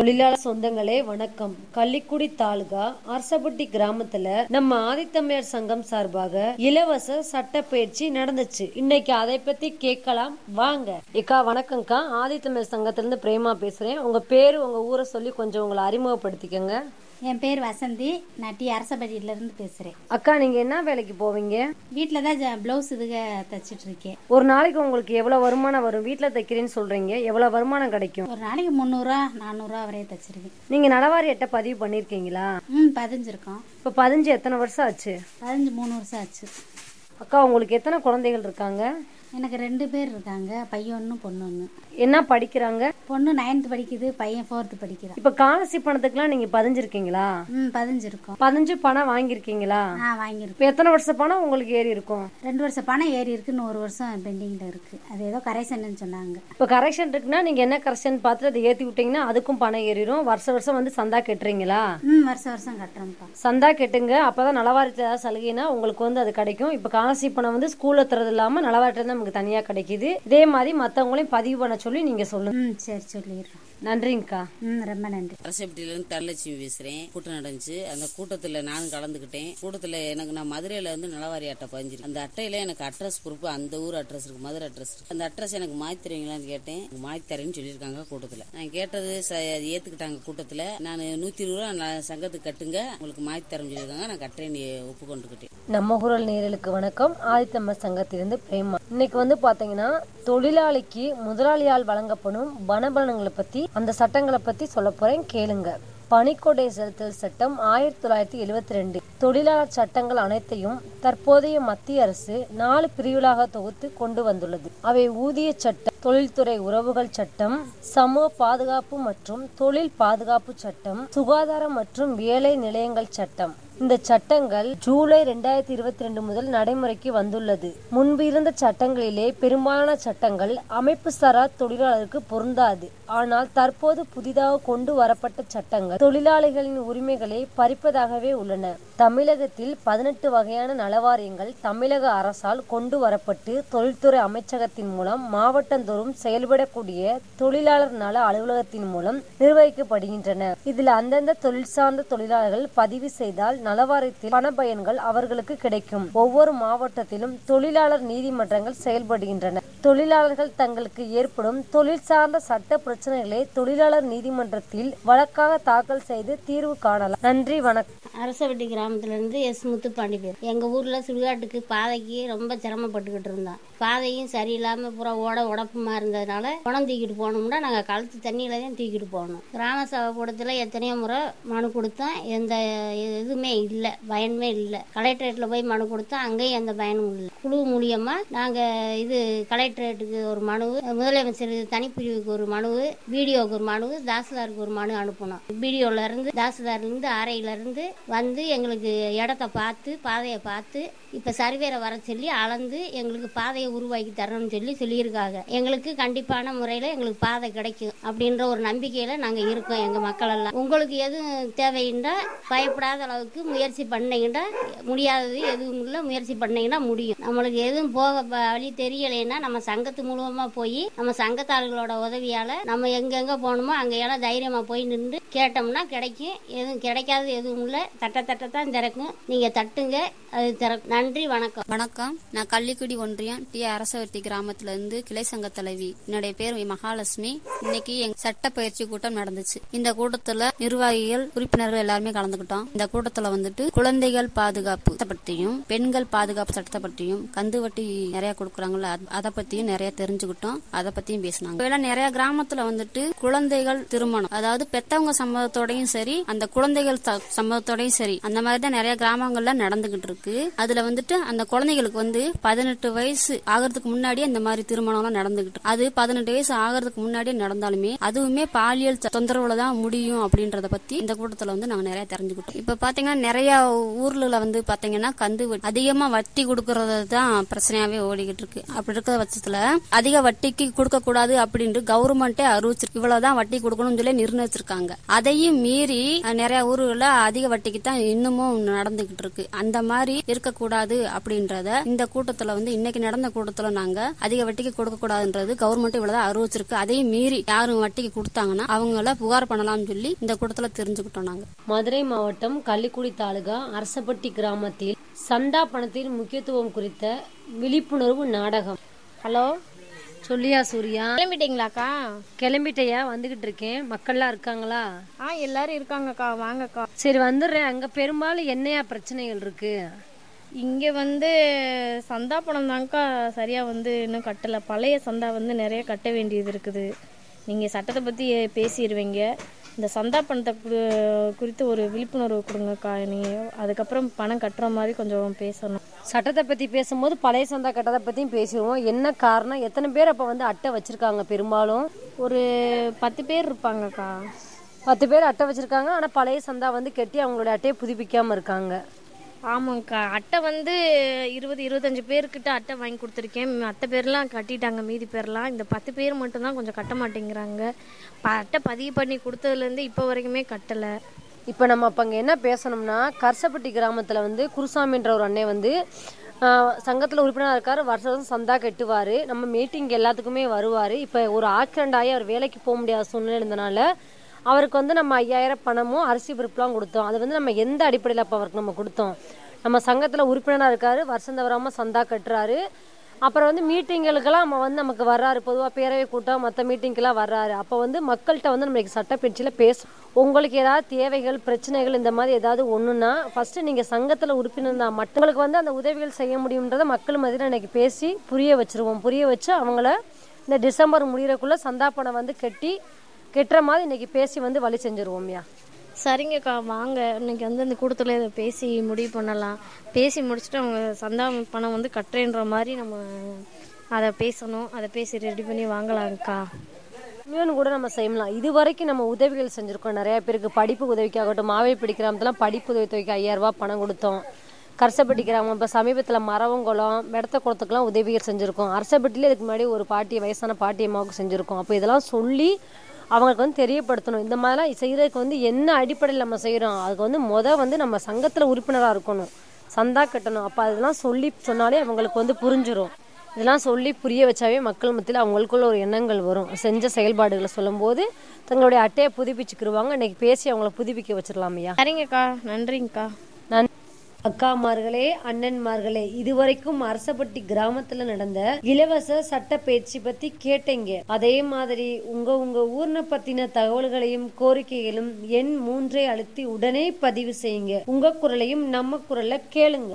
தொழிலாளர் சொந்தங்களே வணக்கம் கள்ளிக்குடி தாலுகா அரசப்பட்டி கிராமத்துல நம்ம ஆதித்தமிழர் சங்கம் சார்பாக இலவச சட்ட பயிற்சி நடந்துச்சு இன்னைக்கு அதை பத்தி கேட்கலாம் வாங்க ஏக்கா வணக்கம்க்கா ஆதித்தமிழர் சங்கத்துல இருந்து பிரேமா பேசுறேன் உங்க பேரு உங்க ஊரை சொல்லி கொஞ்சம் உங்களை அறிமுகப்படுத்திக்கங்க என் பேர் வசந்தி நான் டி அரசபடியிலேருந்து பேசுகிறேன் அக்கா நீங்க என்ன வேலைக்கு போவீங்க வீட்டில் தான் ஜ- ப்ளவுஸ் இதுக தைச்சிட்டு இருக்கேன் ஒரு நாளைக்கு உங்களுக்கு எவ்வளவு வருமானம் வரும் வீட்டுல தைக்கிறேன்னு சொல்றீங்க எவ்வளவு வருமானம் கிடைக்கும் ஒரு நாளைக்கு முந்நூறுரூவா நானூறுரூவா வரையும் தைச்சிருக்கேன் நீங்க நலவாரி அட்டை பதிவு பண்ணிருக்கீங்களா ம் பதிஞ்சிருக்கோம் இப்ப பதிஞ்சு எத்தனை வருஷம் ஆச்சு பதினஞ்சு மூணு வருஷம் ஆச்சு அக்கா உங்களுக்கு எத்தனை குழந்தைகள் இருக்காங்க எனக்கு ரெண்டு பேர் இருக்காங்க பையன் ஒன்று பொண்ணு ஒன்று என்ன படிக்கிறாங்க பொண்ணு நைன்த்து படிக்குது பையன் ஃபோர்த்து படிக்கிறான் இப்ப காலசி பணத்துக்குலாம் நீங்க பதிஞ்சிருக்கீங்களா ம் பதிஞ்சிருக்கோம் பதிஞ்சு பணம் வாங்கியிருக்கீங்களா ஆ வாங்கியிருக்கோம் இப்ப எத்தனை வருஷம் பணம் உங்களுக்கு ஏறி இருக்கும் ரெண்டு வருஷம் பணம் ஏறி இருக்கு இன்னும் ஒரு வருஷம் பெண்டிங்கில் இருக்குது அது ஏதோ கரைசன்னு சொன்னாங்க இப்ப கரெக்ஷன் இருக்குன்னா நீங்க என்ன கரெக்ஷன் பார்த்துட்டு அதை ஏத்தி விட்டீங்கன்னா அதுக்கும் பணம் ஏறிடும் வருஷ வருஷம் வந்து சந்தா கட்டுறீங்களா ம் வருஷம் வருஷம் கட்டுறோம்ப்பா சந்தா கெட்டுங்க அப்பதான் நலவாரத்தில் ஏதாவது சலுகைனா உங்களுக்கு வந்து அது கிடைக்கும் இப்ப காலசி பணம் வந்து ஸ்கூல்ல தரது இல்லாம நலவாரத்துல தான் நமக்கு தனியா கிடைக்குது இதே மாதிரி மத்தவங்களையும் பதிவு பண்ண சொல்லி நீங்க சொல்லுங்க ம் சரி சொல்லிடுறோம் நன்றிங்கக்கா ம் ரொம்ப நன்றி அரசப்பட்டியிலேருந்து தனலட்சுமி பேசுகிறேன் கூட்டம் நடந்துச்சு அந்த கூட்டத்தில் நானும் கலந்துக்கிட்டேன் கூட்டத்தில் எனக்கு நான் மதுரையில் வந்து நலவாரி அட்டை பதிஞ்சிருக்கு அந்த அட்டையில் எனக்கு அட்ரஸ் ப்ரூஃப் அந்த ஊர் அட்ரஸ் இருக்கு மதுரை அட்ரஸ் இருக்கு அந்த அட்ரஸ் எனக்கு மாற்றி தருவீங்களான்னு கேட்டேன் மாற்றி தரேன்னு சொல்லியிருக்காங்க கூட்டத்தில் நான் கேட்டது ச- அது ஏற்றுக்கிட்டாங்க கூட்டத்தில் நான் நூற்றி இருபது ரூபா நான் சங்கத்துக்கு கட்டுங்க உங்களுக்கு மாற்றி தரேன்னு சொல்லியிருக்காங்க நான் கட்டுறேன்னு ஒப்புக்கொண்டுக்கிட்டேன் நம்ம குரல் நேயர்களுக்கு வணக்கம் ஆதித்தம்ம சங்கத்திலிருந்து பிரேமா இன்னைக்கு வந்து பாத்தீங்கன்னா தொழிலாளிக்கு முதலாளியால் வழங்கப்படும் வனபலன்களை பத்தி அந்த சட்டங்களை பத்தி சொல்ல போறேன் கேளுங்க பணிக்கொடை செலுத்தல் சட்டம் ஆயிரத்தி தொள்ளாயிரத்தி எழுவத்தி ரெண்டு தொழிலாளர் சட்டங்கள் அனைத்தையும் தற்போதைய மத்திய அரசு நாலு பிரிவுகளாக தொகுத்து கொண்டு வந்துள்ளது அவை ஊதிய சட்டம் தொழில்துறை உறவுகள் சட்டம் சமூக பாதுகாப்பு மற்றும் தொழில் பாதுகாப்பு சட்டம் சுகாதாரம் மற்றும் வேலை நிலையங்கள் சட்டம் இந்த சட்டங்கள் ஜூலை ரெண்டாயிரத்தி இருபத்தி ரெண்டு முதல் நடைமுறைக்கு வந்துள்ளது முன்பு இருந்த சட்டங்களிலே பெரும்பாலான சட்டங்கள் அமைப்பு சாரா தொழிலாளருக்கு பொருந்தாது ஆனால் தற்போது புதிதாக கொண்டு வரப்பட்ட சட்டங்கள் தொழிலாளிகளின் உரிமைகளை பறிப்பதாகவே உள்ளன தமிழகத்தில் பதினெட்டு வகையான நலவாரியங்கள் தமிழக அரசால் கொண்டு வரப்பட்டு தொழில்துறை அமைச்சகத்தின் மூலம் மாவட்டந்தோறும் செயல்படக்கூடிய தொழிலாளர் நல அலுவலகத்தின் மூலம் நிர்வகிக்கப்படுகின்றன இதில் அந்தந்த தொழில் சார்ந்த தொழிலாளர்கள் பதிவு செய்தால் நலவாரியத்தில் பண பயன்கள் அவர்களுக்கு கிடைக்கும் ஒவ்வொரு மாவட்டத்திலும் தொழிலாளர் நீதிமன்றங்கள் செயல்படுகின்றன தொழிலாளர்கள் தங்களுக்கு ஏற்படும் தொழில் சார்ந்த சட்ட பிரச்சனைகளை தொழிலாளர் நீதிமன்றத்தில் வழக்காக தாக்கல் செய்து தீர்வு காணலாம் நன்றி வணக்கம் அரசவட்டி கிராமத்துலேருந்து எஸ் முத்துப்பாண்டி பேர் எங்கள் ஊரில் சுடுகாட்டுக்கு பாதைக்கு ரொம்ப சிரமப்பட்டுக்கிட்டு இருந்தோம் பாதையும் சரியில்லாமல் பூரா ஓட உடப்புமா இருந்ததுனால குணம் தூக்கிட்டு போனோம்னா நாங்கள் கழுத்து தண்ணியில தான் தூக்கிட்டு போகணும் கிராம சபை கூடத்தில் எத்தனையோ முறை மனு கொடுத்தோம் எந்த எதுவுமே இல்லை பயனுமே இல்லை கலெக்டரேட்டில் போய் மனு கொடுத்தோம் அங்கேயும் எந்த பயனும் இல்லை குழு மூலியமாக நாங்கள் இது கலெக்டரேட்டுக்கு ஒரு மனு முதலமைச்சர் தனிப்பிரிவுக்கு ஒரு மனு பிடிஓக்கு ஒரு மனு தாசில்தாருக்கு ஒரு மனு அனுப்பணும் பிடிஓல இருந்து தாசில்தார்ல இருந்து ஆரையில இருந்து வந்து எங்களுக்கு இடத்த பார்த்து பாதையை பார்த்து இப்போ சர்வேரை வர சொல்லி அளந்து எங்களுக்கு பாதையை உருவாக்கி தரணும்னு சொல்லி சொல்லியிருக்காங்க எங்களுக்கு கண்டிப்பான முறையில் எங்களுக்கு பாதை கிடைக்கும் அப்படின்ற ஒரு நம்பிக்கையில் நாங்கள் இருக்கோம் எங்கள் மக்கள் எல்லாம் உங்களுக்கு எதுவும் தேவைன்னா பயப்படாத அளவுக்கு முயற்சி பண்ணீங்கன்னா முடியாதது எதுவும் இல்லை முயற்சி பண்ணீங்கன்னா முடியும் நம்மளுக்கு எதுவும் போக ப- வழி தெரியலைன்னா நம்ம சங்கத்து மூலமாக போய் நம்ம சங்கத்தாளர்களோட உதவியால் நம்ம எங்கெங்கே போகணுமோ அங்கெல்லாம் தைரியமாக போய் நின்று கேட்டோம்னா கிடைக்கும் எதுவும் கிடைக்காதது எதுவும் இல்லை தட்ட தட்ட தான் திறக்கும் நீங்கள் தட்டுங்க அது திறக்கும் நன்றி வணக்கம் வணக்கம் நான் கள்ளிக்குடி ஒன்றியம் டி அரசவர்த்தி கிராமத்துல இருந்து கிளை சங்க தலைவி என்னுடைய பேர் மகாலட்சுமி இன்னைக்கு எங்க சட்ட பயிற்சி கூட்டம் நடந்துச்சு இந்த கூட்டத்துல நிர்வாகிகள் உறுப்பினர்கள் எல்லாருமே கலந்துக்கிட்டோம் இந்த கூட்டத்துல வந்துட்டு குழந்தைகள் பாதுகாப்பு சட்டத்தை பற்றியும் பெண்கள் பாதுகாப்பு சட்டத்தை பற்றியும் கந்து வட்டி நிறைய கொடுக்குறாங்கல்ல அது- அதை பத்தியும் நிறைய தெரிஞ்சுக்கிட்டோம் அதை பத்தியும் பேசினாங்க இப்ப நிறைய கிராமத்துல வந்துட்டு குழந்தைகள் திருமணம் அதாவது பெத்தவங்க சம்மதத்தோடயும் சரி அந்த குழந்தைகள் த- சம்மதத்தோடயும் சரி அந்த மாதிரி தான் நிறைய கிராமங்கள்ல நடந்துகிட்டு இருக்கு அதுல வந்துட்டு அந்த குழந்தைகளுக்கு வந்து பதினெட்டு வயசு ஆகிறதுக்கு முன்னாடியே இந்த மாதிரி திருமணம் எல்லாம் நடந்துகிட்டு இருக்கு. அது பதினெட்டு வயசு ஆகிறதுக்கு முன்னாடியே நடந்தாலுமே அதுவுமே பாலியல் தொ- தொந்தரவுல தான் முடியும் அப்படின்றத பத்தி இந்த கூட்டத்துல வந்து நாங்க நிறைய தெரிஞ்சுக்கிட்டோம் இப்ப பாத்தீங்கன்னா நிறைய ஊர்ல வந்து பாத்தீங்கன்னா கந்து வட்டி அதிகமா வட்டி கொடுக்கறது தான் பிரச்சனையாவே ஓடிக்கிட்டு இருக்கு அப்படி இருக்கிற பட்சத்துல அதிக வட்டிக்கு கொடுக்க கூடாது அப்படின்ட்டு கவர்மெண்டே அறிவிச்சிருக்கு இவ்வளவுதான் வட்டி கொடுக்கணும்னு சொல்லி நிர்ணயிச்சிருக்காங்க அதையும் மீறி அஹ், நிறைய ஊர்களில் அதிக வட்டி வட்டிக்கு தான் இன்னமும் நடந்துகிட்டு இருக்கு அந்த மாதிரி இருக்கக்கூடாது அப்படின்றத இந்த கூட்டத்துல வந்து இன்னைக்கு நடந்த கூட்டத்துல நாங்க அதிக வட்டிக்கு கொடுக்க கூடாதுன்றது கவர்மெண்ட் இவ்வளவுதான் அறிவிச்சிருக்கு அதையும் மீறி யாரும் வட்டிக்கு கொடுத்தாங்கன்னா அவங்கள புகார் பண்ணலாம்னு சொல்லி இந்த கூட்டத்துல தெரிஞ்சுக்கிட்டோம் நாங்க மதுரை மாவட்டம் கள்ளிக்குடி தாலுகா அரசப்பட்டி கிராமத்தில் சந்தா பணத்தின் முக்கியத்துவம் குறித்த விழிப்புணர்வு நாடகம் ஹலோ சொல்லியா சூர்யா கிளம்பிட்டீங்களாக்கா கிளம்பிட்டையா வந்துகிட்டு இருக்கேன் மக்கள்லாம் இருக்காங்களா ஆ எல்லாரும் இருக்காங்கக்கா வாங்கக்கா சரி வந்துடுறேன் அங்க பெரும்பாலும் என்னையா பிரச்சனைகள் இருக்கு இங்கே வந்து சந்தா பணம் தாங்க்கா சரியாக வந்து இன்னும் கட்டலை பழைய சந்தா வந்து நிறைய கட்ட வேண்டியது இருக்குது நீங்கள் சட்டத்தை பற்றி பேசிடுவீங்க இந்த சந்தா பணத்தை கு- குறித்து ஒரு விழிப்புணர்வு கொடுங்கக்கா நீங்கள் அதுக்கப்புறம் பணம் கட்டுற மாதிரி கொஞ்சம் பேசணும் சட்டத்தை பத்தி பேசும்போது பழைய சந்தா கட்டதை பத்தியும் பேசிடுவோம் என்ன காரணம் எத்தனை பேர் அப்ப வந்து அட்டை வச்சிருக்காங்க பெரும்பாலும் ஒரு பத்து பேர் இருப்பாங்கக்கா பத்து பேர் அட்டை வச்சிருக்காங்க ஆனா பழைய சந்தா வந்து கட்டி அவங்களுடைய அட்டையை புதுப்பிக்காம இருக்காங்க ஆமாங்க்கா அட்டை வந்து இருபது இருபத்தஞ்சு பேர்கிட்ட அட்டை வாங்கி கொடுத்துருக்கேன் மற்ற பேர்லாம் கட்டிட்டாங்க மீதி பேர்லாம் இந்த பத்து பேர் மட்டும்தான் கொஞ்சம் கட்ட மாட்டேங்கிறாங்க ப- அட்டை பதிவு பண்ணி கொடுத்ததுலேருந்து இப்போ வரைக்குமே கட்டலை இப்போ நம்ம அப்போ அங்கே என்ன பேசணும்னா கரசப்பட்டி கிராமத்தில் வந்து குருசாமின்ற ஒரு அண்ணன் வந்து சங்கத்தில் உறுப்பினராக இருக்கார் வருஷம் வருஷம் சந்தா கட்டுவார் நம்ம மீட்டிங் எல்லாத்துக்குமே வருவார் இப்போ ஒரு ஆக்சிடென்ட் ஆகி அவர் வேலைக்கு போக முடியாத சூழ்நிலை இருந்தனால அவருக்கு வந்து நம்ம ஐயாயிரம் பணமும் அரிசி பருப்புலாம் கொடுத்தோம் அது வந்து நம்ம எந்த அடிப்படையில் அப்போ அவருக்கு நம்ம கொடுத்தோம் நம்ம சங்கத்தில் உறுப்பினராக இருக்கார் வருஷம் தவறாமல் சந்தா கட்டுறாரு அப்புறம் வந்து மீட்டிங்களுக்கெல்லாம் நம்ம வந்து நமக்கு வர்றாரு பொதுவாக பேரவை கூட்டம் மற்ற மீட்டிங்கெல்லாம் வர்றாரு அப்போ வந்து மக்கள்கிட்ட வந்து நம்மளுக்கு சட்டப்பயிற்சியில் பேசும் உங்களுக்கு ஏதாவது தேவைகள் பிரச்சனைகள் இந்த மாதிரி ஏதாவது ஒன்றுனா ஃபஸ்ட்டு நீங்கள் சங்கத்தில் உறுப்பினர்னா மற்றவங்களுக்கு வந்து அந்த உதவிகள் செய்ய முடியுன்றதை மக்கள் மத்தியில் இன்னைக்கு பேசி புரிய வச்சிருவோம் புரிய வச்சு அவங்கள இந்த டிசம்பர் முடியறக்குள்ளே சந்தா பணம் வந்து கட்டி கெட்டுற மாதிரி இன்னைக்கு பேசி வந்து வழி செஞ்சுருவோம்யா சரிங்கக்கா வாங்க இன்னைக்கு வந்து இந்த கூட்டத்தில் இதை பேசி முடிவு பண்ணலாம் பேசி முடிச்சுட்டு அவங்க சந்தா பணம் வந்து கட்டுறேன்ற மாதிரி நம்ம அதை பேசணும் அதை பேசி ரெடி பண்ணி வாங்கலாம்க்கா இன்னொன்று கூட நம்ம செய்யலாம் இது வரைக்கும் நம்ம உதவிகள் செஞ்சுருக்கோம் நிறைய பேருக்கு படிப்பு உதவிக்காகட்டும் மாவேப்பிடி கிராமத்தில் படிப்பு உதவித்தொகைக்கு ஐயாயிரம் ரூபாய் பணம் கொடுத்தோம் கரசப்பட்டி கிராமம் இப்போ சமீபத்தில் மரவங்குளம் மெடத்த குளத்துக்குலாம் உதவிகள் செஞ்சுருக்கோம் அரசப்பட்டியில் இதுக்கு முன்னாடி ஒரு பாட்டி வயசான பாட்டி அம்மாவுக்கு செஞ்சுருக்கோம் அப்போ இதெல்லாம் சொல்லி அவங்களுக்கு வந்து தெரியப்படுத்தணும் இந்த மாதிரிலாம் செய்கிறதுக்கு வந்து என்ன அடிப்படையில் நம்ம செய்கிறோம் அதுக்கு வந்து முத வந்து நம்ம சங்கத்தில் உறுப்பினராக இருக்கணும் சந்தா கட்டணும் அப்போ அதெல்லாம் சொல்லி சொன்னாலே அவங்களுக்கு வந்து புரிஞ்சிரும் இதெல்லாம் சொல்லி புரிய வச்சாவே மக்கள் மத்தியில் அவங்களுக்குள்ள ஒரு எண்ணங்கள் வரும் செஞ்ச செயல்பாடுகளை சொல்லும்போது தங்களுடைய அட்டையை புதுப்பிச்சுக்கிருவாங்க இன்னைக்கு பேசி அவங்கள புதுப்பிக்க வச்சிடலாமையா சரிங்கக்கா நன்றிங்கக்கா நான் அக்காமார்களே அண்ணன்மார்களே இதுவரைக்கும் அரசப்பட்டி கிராமத்துல நடந்த இலவச சட்ட பயிற்சி பத்தி கேட்டீங்க அதே மாதிரி உங்க உங்க ஊர்ன பத்தின தகவல்களையும் கோரிக்கைகளும் எண் மூன்றை அழுத்தி உடனே பதிவு செய்யுங்க உங்க குரலையும் நம்ம குரல்ல கேளுங்க